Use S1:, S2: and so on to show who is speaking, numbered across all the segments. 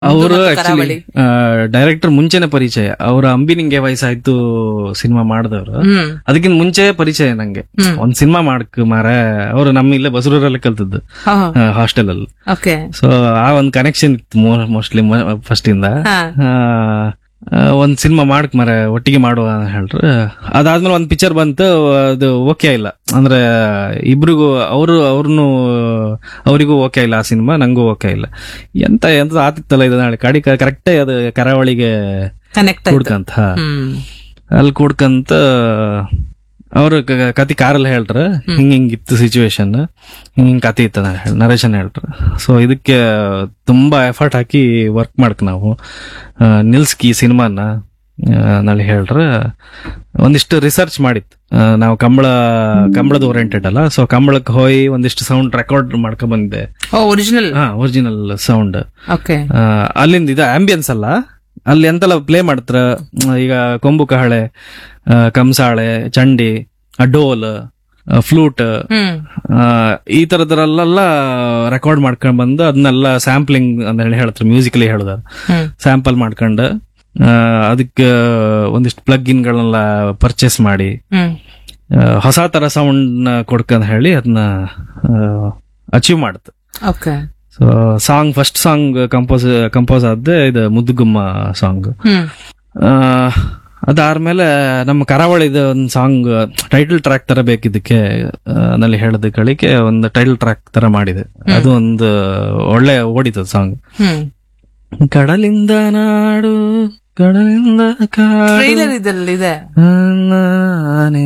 S1: ಅವರು
S2: ಮತ್ತು
S1: ಆಕ್ಚುಲಿ
S2: ಕರಾವಳಿ.
S1: ಡೈರೆಕ್ಟರ್ ಮುಂಚೆನೆ ಪರಿಚಯ ಅವ್ರ ಅಂಬಿ ನಿಂಗೆ ವಯಸ್ಸಾಯ್ತು ಸಿನಿಮಾ ಮಾಡಿದವರು
S2: ಹ್ಮ್
S1: ಅದಕ್ಕಿಂತ ಮುಂಚೆ ಪರಿಚಯ ನಂಗೆ
S2: ಹ್ಮ್.
S1: ಒಂದ್ ಸಿನಿಮಾ ಮಾಡಕ್ ಮಾರ ಅವ್ರು ನಮ್ಮ ಇಲ್ಲೇ ಬಸರೂರಲ್ಲೇ ಕಲ್ತದ್ದು ಹಾಸ್ಟೆಲ್ ಅಲ್ಲಿ
S2: ಓಕೆ
S1: ಸೊ ಆ ಒಂದ್ ಕನೆಕ್ಷನ್ ಇತ್ತು ಮೋಸ್ಟ್ಲಿ ಫಸ್ಟ್ ಇಂದ
S2: ಹಾ
S1: ಆ, ಆ, ಒಂದ್ ಸಿನಿಮಾ ಮಾಡಕ್ ಮರ ಒಟ್ಟಿಗೆ ಮಾಡುವ ಅಂತ ಹೇಳ್ರು ಅದಾದ್ಮೇಲೆ ಒಂದ್ ಪಿಕ್ಚರ್ ಬಂತು ಅದು ಓಕೆ ಇಲ್ಲ ಅಂದ್ರೆ ಇಬ್ರಿಗೂ ಅವರು ಅವ್ರನ್ನು ಅವರಿಗೂ ಓಕೆ ಇಲ್ಲ ಆ ಸಿನಿಮಾ ನಂಗೂ ಓಕೆ ಇಲ್ಲ ಎಂತ ಎಂತ ಆತಿತ್ತಲ್ಲ ಇದು ನಾಳೆ ಕಡಿ ಕರೆಕ್ಟೇ ಅದು ಕರಾವಳಿಗೆ
S2: ಕನೆಕ್ಟ್ ಆಯ್ತು
S1: ಕೂಡ್ಕಂತ
S2: ಹ್ಮ್
S1: ಅಲ್ಲಿ ಕೂಡ್ಕಂತ ಅವ್ರ ಕ- ಕತಿ ಕಾರಲ್ಲಿ ಹೇಳ್ರ ಹಿಂಗ್ ಹಿಂಗಿತ್ತು ಸಿಚುವೇಶನ್ ಹಿಂಗ್ ಹಿಂಗ್ ಕತಿ ಇತ್ತ ನರೇಶನ್ ಹೇಳ್ರ ಸೊ ಇದಕ್ಕೆ ತುಂಬಾ ಎಫರ್ಟ್ ಹಾಕಿ ವರ್ಕ್ ಮಾಡಕ್ ನಾವು ಆ, ನಿಲ್ಸ್ಕಿ ಸಿನಿಮಾನ ನಲ್ಲಿ ಹೇಳ್ರ ಒಂದಿಷ್ಟು ರಿಸರ್ಚ್ ಮಾಡಿತ್ತು ಆ, ನಾವು ಕಂಬಳ ಕಂಬಳದ ಓರಿಯೆಂಟೆಡ್ ಅಲ್ಲ ಸೊ ಕಂಬಳಕ್ಕೆ ಹೋಗಿ ಒಂದಿಷ್ಟು ಸೌಂಡ್ ರೆಕಾರ್ಡ್ ಮಾಡ್ಕೊಂಡ್ ಬಂದಿದ್ದೆ
S2: ಓ ಒರಿಜಿನಲ್
S1: ಹಾ ಒರಿಜಿನಲ್ ಸೌಂಡ್
S2: ಓಕೆ
S1: ಆ, ಅಲ್ಲಿಂದ ಇದು ಆಂಬಿಯನ್ಸ್ ಅಲ್ಲ ಅಲ್ಲಿ ಎಂತೆಲ್ಲ ಪ್ಲೇ ಮಾಡ್ತಾರ ಈಗ ಕೊಂಬು ಕಹಳೆ ಆ, ಕಂಸಾಳೆ ಚಂಡಿ ಆ, ಡೋಲ್ ಫ್ಲೂಟ್
S2: ಹ್ಮ್
S1: ಈ ತರದ್ರಲ್ಲೆಲ್ಲ ರೆಕಾರ್ಡ್ ಮಾಡ್ಕೊಂಡ್ ಬಂದು ಅದನ್ನೆಲ್ಲ ಸ್ಯಾಂಪ್ಲಿಂಗ್ ಅಂತ ಹೇಳಿ ಹೇಳ್ತಾರೆ ಮ್ಯೂಸಿಕಲಿ ಹೇಳುದ
S2: ಹ್ಮ್
S1: ಸ್ಯಾಂಪಲ್ ಮಾಡ್ಕೊಂಡು ಆ, ಅದಕ್ಕೆ ಒಂದಿಷ್ಟು ಪ್ಲಗ್ ಇನ್ಗಳನ್ನೆಲ್ಲ ಪರ್ಚೇಸ್ ಮಾಡಿ
S2: ಹ್ಮ್
S1: ಆ, ಹೊಸ ತರ ಸೌಂಡ್ ಕೊಡ್ಕೊಂಡ್ ಹೇಳಿ ಅದನ್ನ ಅಚೀವ್ ಮಾಡುತ್ತೆ
S2: okay
S1: so song first song compose compose ಆದ್ದೆ ಇದು ಮುದ್ದುಗುಮ್ಮ ಸಾಂಗ್
S2: ಹ್ಮ್
S1: ಅದಾದ್ಮೇಲೆ ನಮ್ಮ ಕರಾವಳಿದ ಒಂದು ಸಾಂಗ್ ಟೈಟಲ್ ಟ್ರ್ಯಾಕ್ ತರ ಬೇಕಿದ್ದಕ್ಕೆ ಆ, ನಲ್ಲಿ ಹೇಳದ ಕಳಿಕೆ ಒಂದು ಟೈಟಲ್ ಟ್ರ್ಯಾಕ್ ತರ ಮಾಡಿದೆ ಅದು ಒಂದು ಒಳ್ಳೆ ಓಡಿತು ಸಾಂಗ್
S2: ಹ್ಮ್
S1: ಕಡಲಿಂದ ನಾಡು ಕಡಲಿಂದ ಕಾಡು
S2: ಟ್ರೈಲರ್ ಇದ್ರಲ್ಲಿ ಇದೆ
S1: ನಾನೇ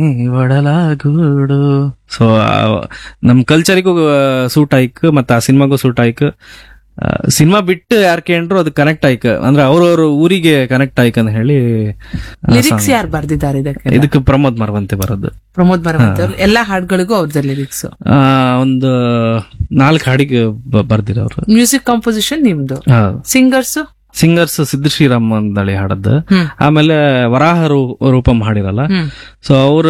S1: ಒಡಲಾಗೂಡು ಸೊ ನಮ್ ಕಲ್ಚರಿಗೂ ಸೂಟ್ ಆಯ್ಕ್ ಮತ್ತೆ ಆ ಸಿನಿಮಾಗೂ ಸೂಟ್ ಆಯ್ಕ್ ಸಿನಿಮಾ ಬಿಟ್ಟು ಯಾರ್ ಕೇಂಡ್ರು ಅದು ಕನೆಕ್ಟ್ ಆಯ್ಕ ಅಂದ್ರೆ ಅವ್ರವ್ರ ಊರಿಗೆ ಕನೆಕ್ಟ್ ಆಯ್ಕ ಅಂತ ಹೇಳಿ ಆ
S2: ಲಿರಿಕ್ಸ್
S1: song.
S2: ಯಾರು ಬರ್ದಿದ್ದಾರೆ ಇದಕ್ಕೆ
S1: ಇದಕ್ಕೆ ಪ್ರಮೋದ್ ಮರವಂತೆ ಬರೋದು
S2: ಪ್ರಮೋದ್ ಬರವಂತ ಎಲ್ಲಾ ಹಾಡುಗಳಿಗೂ ಅವ್ರದ್ದು ಲಿರಿಕ್ಸ್
S1: ಆ, ಒಂದು ನಾಲ್ಕು ಹಾಡಿಗೆ ಬ- ಬರ್ದಿರೋರು
S2: ಮ್ಯೂಸಿಕ್ ಕಂಪೋಸಿಷನ್ ನಿಮ್ದು ಸಿಂಗರ್ಸ್
S1: ಸಿಂಗರ್ಸ್ ಸಿದ್ಧ ಶ್ರೀರಾಮ್ ಅಂದಳಿ ಹಾಡದ್ದು
S2: ಹ್ಮ್
S1: ಆಮೇಲೆ ವರಾಹ ರೂ- ರೂಪಂ ಹಾಡಿರಲ್ಲ
S2: ಹ್ಮ್
S1: ಸೊ ಅವ್ರ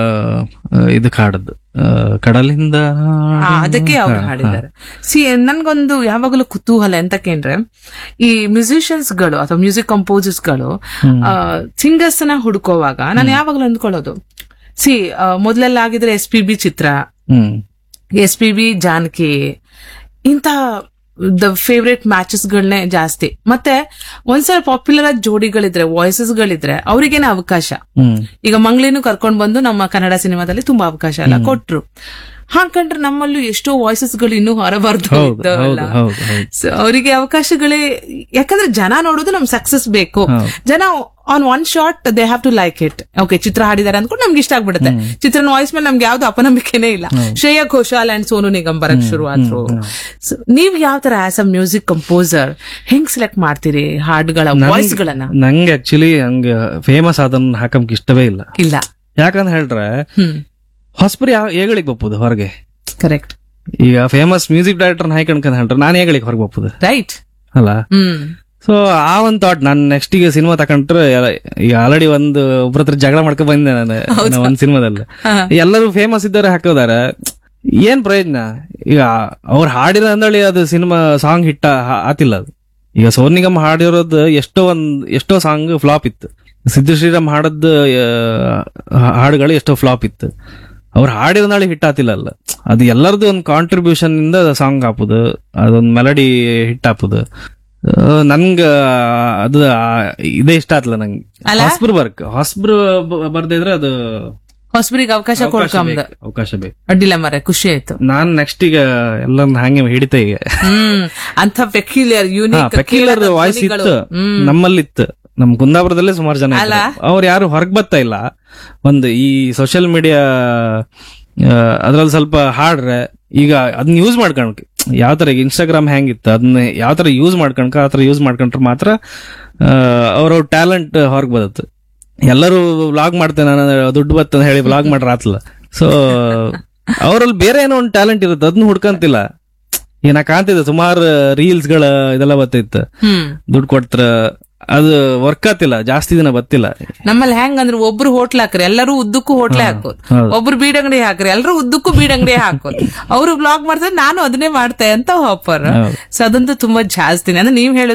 S1: ಇದಕ್ ಹಾಡದ್ದು ಆ, ಕಡಲಿಂದ
S2: ಆ, ಅದಕ್ಕೆ ಅವ್ರು ಹಾಡಿದ್ದಾರೆ ಸಿ ನನ್ಗೊಂದು ಯಾವಾಗಲೂ ಕುತೂಹಲ ಎಂತ ಕೇಂದ್ರೆ ಈ ಮ್ಯೂಸಿಷಿಯನ್ಸ್ ಗಳು ಅಥವಾ ಮ್ಯೂಸಿಕ್ ಕಂಪೋಸರ್ಸ್ ಗಳು ಸಿಂಗರ್ಸ್ ನ ಹುಡುಕೋವಾಗ ನಾನು ಯಾವಾಗಲೂ ಅಂದ್ಕೊಳ್ಳೋದು ಸಿ ಮೊದಲೆಲ್ಲ ಆಗಿದ್ರೆ ಎಸ್ ಪಿ ಬಿ ಚಿತ್ರ
S1: ಹ್ಮ್
S2: ಎಸ್ ಪಿ ಬಿ ಜಾನಕಿ ಇಂತ ದ ಫೇವ್ರೆಟ್ ಮ್ಯಾಚಸ್ ಗಳನ್ನೇ ಜಾಸ್ತಿ ಮತ್ತೆ ಒಂದ್ಸಲ ಪಾಪ್ಯುಲರ್ ಆದ ಜೋಡಿಗಳಿದ್ರೆ ವಾಯ್ಸಸ್ ಗಳಿದ್ರೆ ಅವ್ರಿಗೇನೆ ಅವಕಾಶ
S1: ಹ್ಮ್
S2: ಈಗ ಮಂಗ್ಳಿನೂ ಕರ್ಕೊಂಡ್ ಬಂದು ನಮ್ಮ ಕನ್ನಡ ಸಿನಿಮಾದಲ್ಲಿ ತುಂಬಾ ಅವಕಾಶ ಎಲ್ಲ ಕೊಟ್ರು ಹಾಕಂಡ್ರೆ ನಮ್ಮಲ್ಲೂ ಎಷ್ಟೋ ವಾಯ್ಸಸ್ ಗಳು ಇನ್ನೂ ಹೊರಬಾರ್ದು
S1: ಹೌದು
S2: ಇದ್ದಾವಲ್ಲ.
S1: ಹೌದು ಹೌದು ಹೌದು
S2: So, ಅವರಿಗೆ ಅವಕಾಶಗಳೇ ಯಾಕಂದ್ರೆ ಜನ ನೋಡೋದು ನಮ್ ಸಕ್ಸಸ್ ಬೇಕು
S1: ಹೌದು.
S2: ಜನ on one shot they have to like it okay Chithra ಹಾಡಿದಾರೆ ಅಂದ್ಕೊಂಡು ನಮ್ಗೆ ಇಷ್ಟ ಆಗ್ಬಿಡುತ್ತೆ ಚಿತ್ರನ ವಾಯ್ಸ್ ಮೇಲೆ ನಮ್ಗೆ ಯಾವ್ದು ಅಪನಂಬಿಕೆನೇ ಇಲ್ಲ ಶ್ರೇಯಾ ಘೋಷಾಲ್ ಅಂಡ್ ಸೋನು ನಿಗಮ್ ಬರಕ್ ಶುರು ಆದ್ರು So, ನೀವ್ ಯಾವ ತರ ಆಸ್ ಅ ಮ್ಯೂಸಿಕ್ ಕಂಪೋಸರ್ ಹೆಂಗ್ ಸೆಲೆಕ್ಟ್ ಮಾಡ್ತೀರಿ ಹಾಡುಗಳ ವಾಯ್ಸ್ ಗಳನ್ನ
S1: ನಂಗೆ ಆಕ್ಚುಲಿ ಹಂಗ ಫೇಮಸ್ ಅದನ್ನ ಹಾಕಂಕ್ ಇಷ್ಟವೇ ಇಲ್ಲ
S2: ಇಲ್ಲ
S1: ಯಾಕಂತ ಹೇಳ್ರೆ
S2: ಹ್ಮ್
S1: ಹೊಸಬ್ರು ಯಾವ ಏಗಳಿಗೆ ಬಪ್ಪುದು ಹೊರಗೆ
S2: ಕರೆಕ್ಟ್
S1: ಈಗ ಫೇಮಸ್ ಮ್ಯೂಸಿಕ್ ಡೈರೆಕ್ಟರ್ ಹಾಯ್ಕೊಂಡ್ ಹೇಳ್ರೆ ನಾನು ಏಗಳಿಗೆ ಹೊರಗೆ ಬಪ್ಪುದು
S2: ರೈಟ್
S1: ಅಲ್ಲ
S2: ಹ್ಮ್
S1: ಸೊ ಆ ಒಂದ್ ಥಾಟ್ ನಾನು ನೆಕ್ಸ್ಟ್ ಈಗ ಸಿನಿಮಾ ತಕೊಂಡ್ರೆ ಎಲ್ಲ- ಈಗ ಆಲ್ರೆಡಿ ಒಂದು ಒಬ್ರ ಹತ್ರ ಜಗಳ ಮಾಡ್ಕೊಂಡ್ ಬಂದೆ ನಾನು ನಾನು ಒಂದ್ ಸಿನಿಮಾದಲ್ಲಿ
S2: ಹಾ.
S1: ಎಲ್ಲರೂ ಫೇಮಸ್ ಇದ್ದಾರೆ ಹಾಕೋದಾರ ಏನ್ ಪ್ರಯೋಜನ ಈಗ ಅವ್ರು ಹಾಡಿರೋ ಅಂದಳಿ ಅದು ಸಿನಿಮಾ ಸಾಂಗ್ ಹಿಟ್ಟ ಆತಿಲ್ಲ ಅದು ಈಗ ಸೋನ್ ನಿಗಮ್ ಹಾಡಿರೋದು ಎಷ್ಟೋ ಒಂದ್ ಎಷ್ಟೋ ಸಾಂಗ್ ಫ್ಲಾಪ್ ಇತ್ತು ಸಿದ್ದು ಶ್ರೀರಾಮ್ ಹಾಡದ್ ಹಾಡುಗಳು ಎಷ್ಟೋ ಫ್ಲಾಪ್ ಇತ್ತು ಅವ್ರು ಹಾಡಿರೋ ನಾಳೆ ಹಿಟ್ ಆತಿಲ್ಲ ಅಲ್ಲ ಅದು ಎಲ್ಲರದು ಒಂದು ಕಾಂಟ್ರಿಬ್ಯೂಷನ್ ಇಂದ ಸಾಂಗ್ ಹಾಪುದು ಅದೊಂದ್ ಮೆಲಡಿ ಹಿಟ್ ಹಾಪುದು ಆ, ನನ್ಗ ಅದು ಆ, ಇದೇ ಇಷ್ಟ ಆತ್ಲ ನಂಗೆ
S2: ಅಲ್ಲ?
S1: ಹೊಸಬ್ರು ಬರ್ಕ್ ಹೊಸಬ್ರು ಬ- ಬರ್ದಿದ್ರೆ ಅದು
S2: ಹೊಸಬ್ರಿಗೆ ಅವಕಾಶ
S1: ಅವಕಾಶ
S2: ಕೊಡ್ಕಂಬ
S1: ಬೇಕು, ಅವಕಾಶ ಬೇಕು
S2: ಅಡ್ಡಿಲ್ಲ ಮರೆ ಖುಷಿ ಆಯ್ತು
S1: ನಾನ್ ನೆಕ್ಸ್ಟ್ ಈಗ ಎಲ್ಲರನ್ನ ಹಂಗೆ ಹಿಡಿತೆ ಈಗ
S2: ಹ್ಮ್ ಅಂತ ಪೆಕ್ಯುಲಿಯರ್
S1: ಹಾ
S2: ಯೂನಿಕ್
S1: ಪೆಕ್ಯುಲರ್ ವಾಯ್ಸ್ ಇತ್ತು ನಮ್ಮಲ್ಲಿತ್ತು ನಮ್ ಕುಂದಾಪುರದಲ್ಲೇ ಸುಮಾರು ಜನ
S2: ಅಲ್ಲ?
S1: ಅವ್ರು ಯಾರು ಹೊರಗ್ ಬರ್ತಾ ಇಲ್ಲ ಒಂದು ಈ ಸೋಷಿಯಲ್ ಮೀಡಿಯಾ ಅದ್ರಲ್ಲಿ ಸ್ವಲ್ಪ ಹಾಡ್ರೆ ಈಗ ಅದನ್ನ ಯೂಸ್ ಮಾಡ್ಕೊಂಡ್ ಯಾವ ತರ ಈಗ ಇನ್ಸ್ಟಾಗ್ರಾಮ್ ಹೆಂಗಿತ್ತು ಅದನ್ನ ಯಾವ ತರ ಯೂಸ್ ಮಾಡ್ಕೊಂಡ್ಕ ಆ ತರ ಯೂಸ್ ಮಾಡ್ಕೊಂಡ್ರೆ ಮಾತ್ರ ಅವ್ರವ್ರ ಟ್ಯಾಲೆಂಟ್ ಹೊರಗ್ ಬದತ್ತು ಎಲ್ಲರೂ ವ್ಲಾಗ್ ಮಾಡ್ತೇನೆ ನಾನು ದುಡ್ಡು ಬತ್ತ ಹೇಳಿ ವ್ಲಾಗ್ ಮಾಡ್ರ ಆತ್ಲ ಸೊ ಅವರಲ್ಲಿ ಬೇರೆ ಏನೋ ಒಂದು ಟ್ಯಾಲೆಂಟ್ ಇರುತ್ತೆ ಅದನ್ನ ಹುಡ್ಕಂತಿಲ್ಲ ಈಗ ನಾ ಕಾಣ್ತಿದ್ದೆ ಸುಮಾರು ರೀಲ್ಸ್ ಗಳ ಇದೆಲ್ಲ ಬರ್ತೈತೆ
S2: ಹ್ಮ್
S1: ದುಡ್ಡು ಕೊಡ್ತಾರ ಅದು ವರ್ಕ್ ಆತಿಲ್ಲ ಜಾಸ್ತಿ ದಿನ ಬತ್ತಿಲ್ಲ
S2: ನಮ್ಮಲ್ಲಿ ಹೆಂಗ್ ಅಂದ್ರೆ ಒಬ್ರು ಹೋಟ್ಲ್ ಹಾಕ್ರಿ ಎಲ್ಲರೂ ಉದ್ದಕ್ಕೂ ಹೋಟ್ಲೆ ಹಾಕೋದು
S1: ಹೌದು.
S2: ಒಬ್ರು ಬೀಡಂಗಡಿ ಹಾಕ್ರಿ ಎಲ್ಲರೂ ಉದ್ದಕ್ಕೂ ಬೀಡಂಗಡಿ ಹಾಕೋದು ಅವರು ಬ್ಲಾಗ್ ಮಾಡ್ತಾರೆ ನಾನು ಅದನ್ನೇ ಮಾಡ್ತೆ ಅಂತ ಆಫರ್
S1: ಹೌದು.
S2: ಸೊ ಅದಂತೂ ತುಂಬಾ ಜಾಸ್ತಿನೇ ಅಂದ್ರೆ ನೀವ್ ಹೇಳೋದು